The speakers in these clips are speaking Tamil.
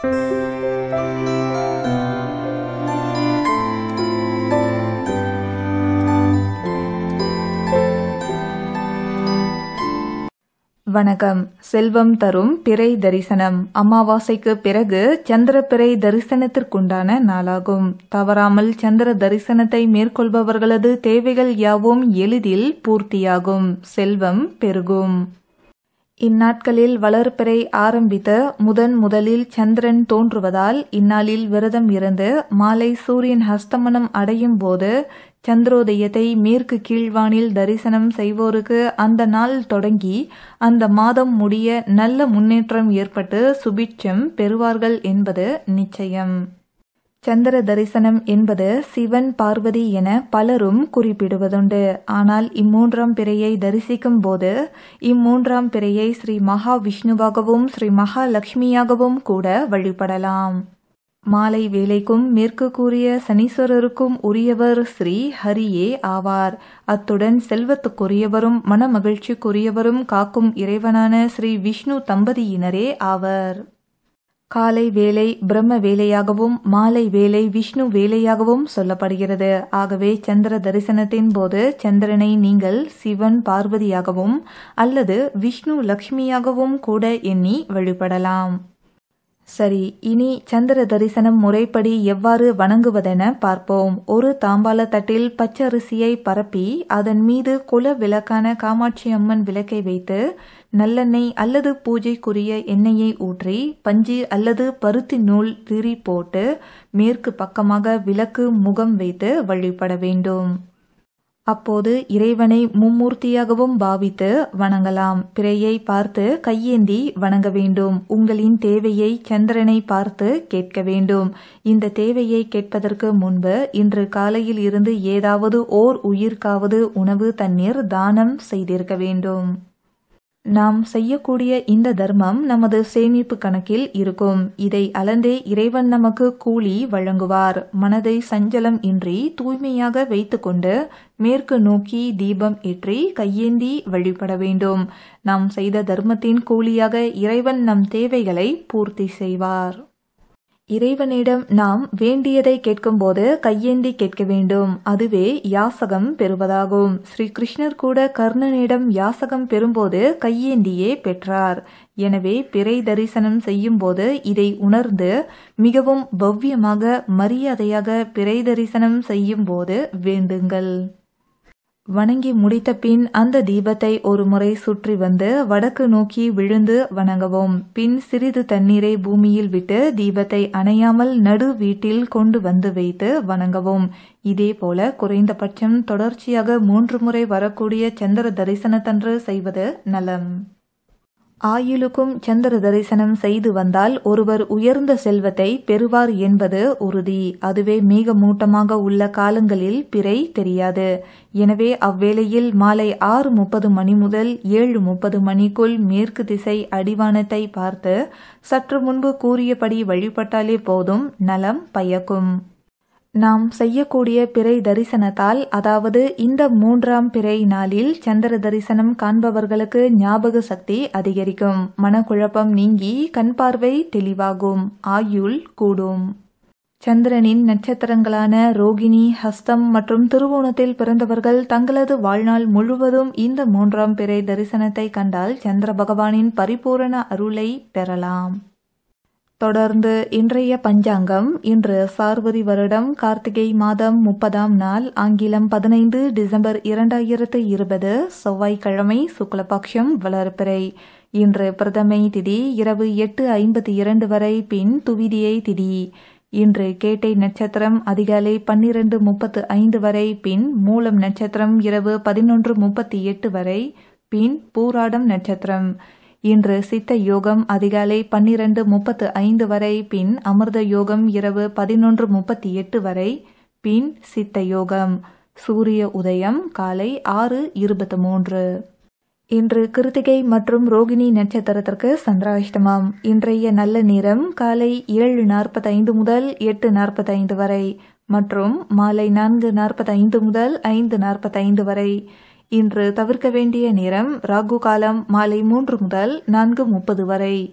வணக்கம் செல்வம் தரும் பிறை தரிசனம் அமாவாசைக்கு பிறகு சந்திர பிறை தரிசனத்திற்குண்டான நாளாகும் தவறாமல் சந்திர தரிசனத்தை மேற்கொள்பவர்களது தேவைகள் யாவும் எளிதில் பூர்த்தியாகும் செல்வம் பெருகும் இந்நாட்களில் வளர்பிறை ஆரம்பித்து முதன் முதலில் சந்திரன் தோன்றுவதால் இந்நாளில் விரதம் இருந்து மாலை சூரியன் ஹஸ்தமனம் அடையும் போது சந்திரோதயத்தை மேற்கு கீழ்வானில் தரிசனம் செய்வோருக்கு அந்த நாள் தொடங்கி அந்த மாதம் முடிய நல்ல முன்னேற்றம் ஏற்பட்டு சுபிட்சம் பெறுவார்கள் என்பது நிச்சயம் சந்திர தரிசனம் என்பது சிவன் பார்வதி என பலரும் குறிப்பிடுவதுண்டு ஆனால் இம்மூன்றாம் பிறையை தரிசிக்கும் போது இம்மூன்றாம் பிறையை ஸ்ரீ மகாவிஷ்ணுவாகவும் ஸ்ரீ மகாலட்சுமியாகவும் கூட வழிபடலாம் மாலை வேலைக்கும் மேற்கு கூறிய சனீஸ்வரருக்கும் உரியவர் ஸ்ரீ ஹரியே ஆவார் அத்துடன் செல்வத்துக்குரியவரும் மனமகிழ்ச்சிக்குரியவரும் காக்கும் இறைவனான ஸ்ரீ விஷ்ணு தம்பதியினரே ஆவர் காலை வேலை பிரம்ம வேலையாகவும் மாலை வேலை விஷ்ணு வேலையாகவும் சொல்லப்படுகிறது ஆகவே சந்திர தரிசனத்தின் போது சந்திரனை நீங்கள் சிவன் பார்வதியாகவும் அல்லது விஷ்ணு லக்ஷ்மியாகவும் கூட எண்ணி வழிபடலாம் சரி இனி சந்திர தரிசனம் முறைப்படி எவ்வாறு வணங்குவதென பார்ப்போம் ஒரு தாம்பால தட்டில் பச்சரிசியை பரப்பி அதன் மீது குல விளக்கான காமாட்சி அம்மன் விளக்கை வைத்து நல்லெண்ணெய் அல்லது பூஜைக்குரிய எண்ணெயை ஊற்றி பஞ்சு அல்லது பருத்தி நூல் திரி போட்டு மேற்கு பக்கமாக விளக்கு முகம் வைத்து வழிபட வேண்டும் அப்போது இறைவனை மும்மூர்த்தியாகவும் பாவித்து வணங்கலாம் பிறையை பார்த்து கையேந்தி வணங்க வேண்டும் உங்களின் தேவையை சந்திரனை பார்த்து கேட்க வேண்டும் இந்த தேவையை கேட்பதற்கு முன்பு இன்று காலையில் இருந்து ஏதாவது ஓர் உயிர்க்காவது உணவு தண்ணீர் தானம் செய்திருக்க வேண்டும் நாம் செய்யக்கூடிய இந்த தர்மம் நமது சேமிப்பு கணக்கில் இருக்கும் இதை அளந்தே இறைவன் நமக்கு கூலி வழங்குவார் மனதை சஞ்சலம் இன்றி தூய்மையாக வைத்துக்கொண்டு மேற்கு நோக்கி தீபம் ஏற்றி கையேந்தி வழிபட வேண்டும் நாம் செய்த தர்மத்தின் கூலியாக இறைவன் நம் தேவைகளை பூர்த்தி செய்வார் இறைவனிடம் நாம் வேண்டியதை கேட்கும்போது கையேந்தி கேட்க வேண்டும் அதுவே யாசகம் பெறுவதாகும் ஸ்ரீ கிருஷ்ணர் கூட கர்ணனிடம் யாசகம் பெறும்போது கையேந்தியே பெற்றார் எனவே பிறை தரிசனம் செய்யும் போது இதை உணர்ந்து மிகவும் பவ்யமாக மரியாதையாக பிறை தரிசனம் செய்யும் போது வேண்டுங்கள் வணங்கி முடித்த பின் அந்த தீபத்தை ஒரு முறை சுற்றி வந்து வடக்கு நோக்கி விழுந்து வணங்கவும் பின் சிறிது தண்ணீரை பூமியில் விட்டு தீபத்தை அணையாமல் நடு வீட்டில் கொண்டு வந்து வைத்து வணங்கவும் இதே போல குறைந்தபட்சம் தொடர்ச்சியாக மூன்று முறை வரக்கூடிய சந்திர தரிசனத்தன்று செய்வது நலம் ஆயுளுக்கும் சந்திர தரிசனம் செய்து வந்தால் ஒருவர் உயர்ந்த செல்வத்தை பெறுவார் என்பது உறுதி அதுவே மேகமூட்டமாக உள்ள காலங்களில் பிறை தெரியாது எனவே அவ்வேளையில் மாலை ஆறு முப்பது மணி முதல் ஏழு முப்பது மணிக்குள் மேற்கு திசை அடிவானத்தை பார்த்து சற்று முன்பு கூறியபடி வழிபட்டாலே போதும் நலம் பயக்கும் நாம் செய்யக்கூடிய பிறை தரிசனத்தால் அதாவது இந்த மூன்றாம் பிறை நாளில் சந்திர தரிசனம் காண்பவர்களுக்கு ஞாபக சக்தி அதிகரிக்கும் மனக்குழப்பம் நீங்கி கண் பார்வை தெளிவாகும் ஆயுள் கூடும் சந்திரனின் நட்சத்திரங்களான ரோகிணி ஹஸ்தம் மற்றும் திருவோணத்தில் பிறந்தவர்கள் தங்களது வாழ்நாள் முழுவதும் இந்த மூன்றாம் பிறை தரிசனத்தை கண்டால் சந்திர பகவானின் பரிபூரண அருளை பெறலாம் தொடர்ந்து இன்றைய பஞ்சாங்கம் இன்று சார்வரி வருடம் கார்த்திகை மாதம் முப்பதாம் நாள் ஆங்கிலம் பதினைந்து டிசம்பர் இரண்டாயிரத்து இருபது செவ்வாய்க்கிழமை சுக்லபக்ஷம் வளர்பிறை இன்று பிரதமை திதி இரவு எட்டு ஐம்பத்தி இரண்டு வரை பின் துவிதியை திதி இன்று கேட்டை நட்சத்திரம் அதிகாலை பன்னிரண்டு முப்பத்து ஐந்து வரை பின் மூலம் நட்சத்திரம் இரவு பதினொன்று முப்பத்தி எட்டு வரை பின் பூராடம் நட்சத்திரம் இன்று சித்த யோகம் அதிகாலை பன்னிரண்டு முப்பத்து ஐந்து வரை பின் அமிர்த யோகம் இரவு பதினொன்று முப்பத்தி எட்டு வரை பின் சித்த யோகம் சூரிய உதயம் காலை ஆறு இருபத்து மூன்று இன்று கிருத்திகை மற்றும் ரோகிணி நட்சத்திரத்திற்கு சந்திராஷ்டமம் இன்றைய நல்ல நேரம் காலை ஏழு நாற்பத்தைந்து முதல் எட்டு நாற்பத்தைந்து வரை மற்றும் மாலை நான்கு நாற்பத்தைந்து முதல் ஐந்து நாற்பத்தைந்து வரை இன்று தவிர்க்க வேண்டிய நேரம் ராகு காலம் மாலை மூன்று முதல் நான்கு முப்பது வரை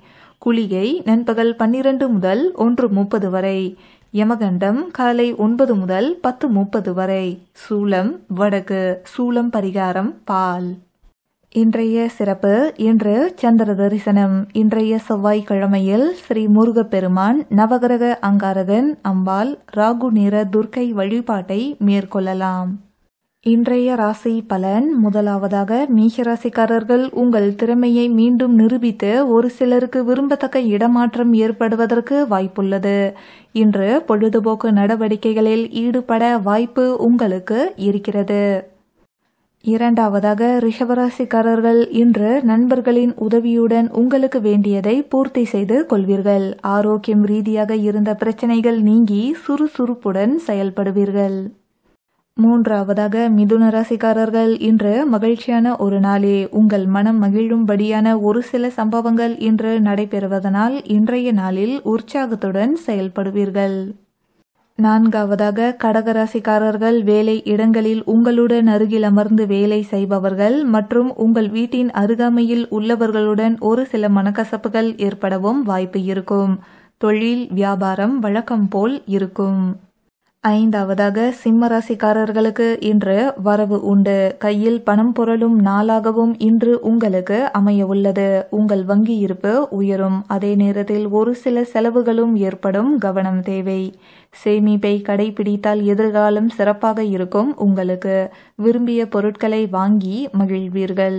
குளிகை நண்பகல் பன்னிரண்டு முதல் ஒன்று முப்பது வரை யமகண்டம் காலை ஒன்பது முதல் பத்து முப்பது வரை சூலம் வடக்கு சூலம் பரிகாரம் பால் இன்றைய சிறப்பு இன்று சந்திர தரிசனம் இன்றைய செவ்வாய்க்கிழமையில் ஸ்ரீ முருகப்பெருமான் நவகிரக அங்காரகன் அம்பாள் ராகு நிற துர்க்கை வழிபாட்டை மேற்கொள்ளலாம் இன்றைய ராசி பலன் முதலாவதாக மீஷராசிக்காரர்கள் உங்கள் திறமையை மீண்டும் நிரூபித்து ஒரு சிலருக்கு விரும்பத்தக்க இடமாற்றம் ஏற்படுவதற்கு வாய்ப்புள்ளது இன்று பொழுதுபோக்கு நடவடிக்கைகளில் ஈடுபட வாய்ப்பு உங்களுக்கு இருக்கிறது இரண்டாவதாக ரிஷபராசிக்காரர்கள் இன்று நண்பர்களின் உதவியுடன் உங்களுக்கு வேண்டியதை பூர்த்தி செய்து கொள்வீர்கள் ஆரோக்கியம் ரீதியாக இருந்த பிரச்சனைகள் நீங்கி சுறுசுறுப்புடன் செயல்படுவீர்கள் மூன்றாவதாக மிதுன ராசிக்காரர்கள் இன்று மகிழ்ச்சியான ஒரு நாளே உங்கள் மனம் மகிழும்படியான ஒரு சில சம்பவங்கள் இன்று நடைபெறுவதனால் இன்றைய நாளில் உற்சாகத்துடன் செயல்படுவீர்கள் நான்காவதாக கடகராசிக்காரர்கள் வேலை இடங்களில் உங்களுடன் அருகில் அமர்ந்து வேலை செய்பவர்கள் மற்றும் உங்கள் வீட்டின் அருகாமையில் உள்ளவர்களுடன் ஒரு சில மனக்கசப்புகள் ஏற்படவும் வாய்ப்பு இருக்கும் தொழில் வியாபாரம் வழக்கம் போல் இருக்கும் ஐந்தாவதாக சிம்ம ராசிக்காரர்களுக்கு இன்று வரவு உண்டு கையில் பணம் புரளும் நாளாகவும் இன்று உங்களுக்கு அமைய உள்ளது உங்கள் வங்கி இருப்பு உயரும் அதே நேரத்தில் ஒரு சில செலவுகளும் ஏற்படும் கவனம் தேவை சேமிப்பை கடைபிடித்தால் எதிர்காலம் சிறப்பாக இருக்கும் உங்களுக்கு விரும்பிய பொருட்களை வாங்கி மகிழ்வீர்கள்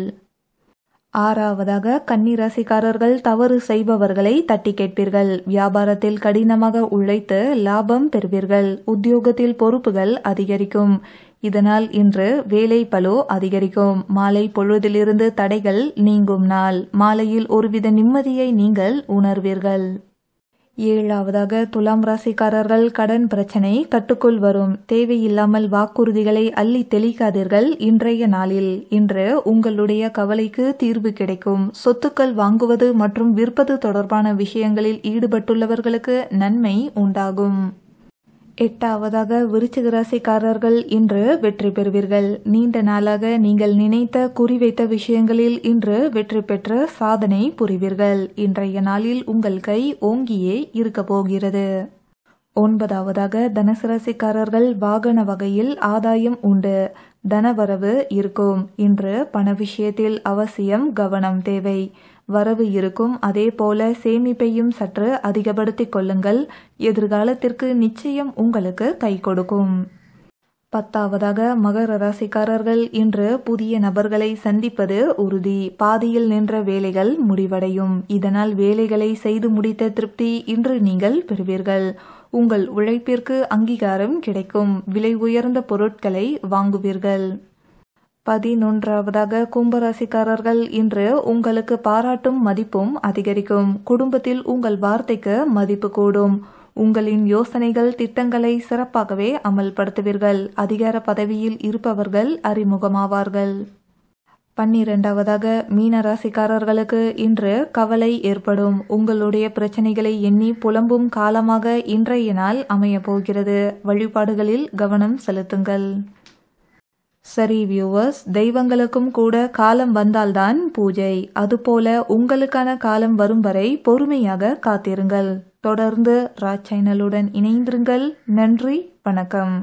ஆறாவதாக கன்னிராசிக்காரர்கள் தவறு செய்பவர்களை தட்டி கேட்பீர்கள் வியாபாரத்தில் கடினமாக உழைத்து லாபம் பெறுவீர்கள் உத்தியோகத்தில் பொறுப்புகள் அதிகரிக்கும் இதனால் இன்று வேலை பலு அதிகரிக்கும் மாலை பொழுதிலிருந்து தடைகள் நீங்கும் நாள் மாலையில் ஒருவித நிம்மதியை நீங்கள் உணர்வீர்கள் ஏழாவதாக துலாம் ராசிக்காரர்கள் கடன் பிரச்சனை கட்டுக்குள் வரும் தேவையில்லாமல் வாக்குறுதிகளை அள்ளி தெளிக்காதீர்கள் இன்றைய நாளில் இன்று உங்களுடைய கவலைக்கு தீர்வு கிடைக்கும் சொத்துக்கள் வாங்குவது மற்றும் விற்பது தொடர்பான விஷயங்களில் ஈடுபட்டுள்ளவர்களுக்கு நன்மை உண்டாகும் எட்டாவதாக விருச்சிக ராசிக்காரர்கள் இன்று வெற்றி பெறுவீர்கள் நீண்ட நாளாக நீங்கள் நினைத்த குறிவைத்த விஷயங்களில் இன்று வெற்றி பெற்று சாதனை புரிவீர்கள் இன்றைய நாளில் உங்கள் கை ஓங்கியே இருக்க போகிறது ஒன்பதாவதாக தனுசு ராசிக்காரர்கள் வாகன வகையில் ஆதாயம் உண்டு தனவரவு இருக்கும் இன்று பண விஷயத்தில் அவசியம் கவனம் தேவை வரவு இருக்கும் அதே போல சேமிப்பையும் சற்று அதிகப்படுத்திக் கொள்ளுங்கள் எதிர்காலத்திற்கு நிச்சயம் உங்களுக்கு கை கொடுக்கும் பத்தாவதாக மகர ராசிக்காரர்கள் இன்று புதிய நபர்களை சந்திப்பது உறுதி பாதியில் நின்ற வேலைகள் முடிவடையும் இதனால் வேலைகளை செய்து முடித்த திருப்தி இன்று நீங்கள் பெறுவீர்கள் உங்கள் உழைப்பிற்கு அங்கீகாரம் கிடைக்கும் விலை உயர்ந்த பொருட்களை வாங்குவீர்கள் பதினொன்றாவதாக கும்பராசிக்காரர்கள் இன்று உங்களுக்கு பாராட்டும் மதிப்பும் அதிகரிக்கும் குடும்பத்தில் உங்கள் வார்த்தைக்கு மதிப்பு கூடும் உங்களின் யோசனைகள் திட்டங்களை சிறப்பாகவே அமல்படுத்துவீர்கள் அதிகார பதவியில் இருப்பவர்கள் அறிமுகமாவார்கள் பன்னிரெண்டாவதாக மீன ராசிக்காரர்களுக்கு இன்று கவலை ஏற்படும் உங்களுடைய பிரச்சனைகளை எண்ணி புலம்பும் காலமாக இன்றைய நாள் அமையப் போகிறது வழிபாடுகளில் கவனம் செலுத்துங்கள் சரி வியூவர்ஸ் தெய்வங்களுக்கும் கூட காலம் வந்தால்தான் பூஜை அதுபோல உங்களுக்கான காலம் வரும் வரை பொறுமையாக காத்திருங்கள் தொடர்ந்து ராஜ் சேனலுடன் இணைந்திருங்கள் நன்றி வணக்கம்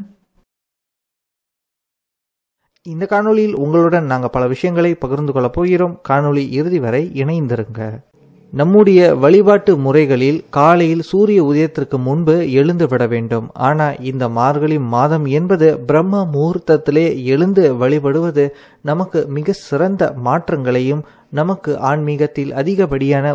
இந்த காணொளியில் உங்களுடன் நாங்கள் பல விஷயங்களை பகிர்ந்து கொள்ளப் போகிறோம் காணொளி இறுதி வரை இணைந்திருங்க நம்முடைய வழிபாட்டு முறைகளில் காலையில் சூரிய உதயத்திற்கு முன்பு எழுந்து விட வேண்டும் ஆனால் இந்த மார்கழி மாதம் என்பது பிரம்ம முகூர்த்தத்திலே எழுந்து வழிபடுவது நமக்கு மிக சிறந்த மாற்றங்களையும் நமக்கு ஆன்மீகத்தில் அதிகப்படியான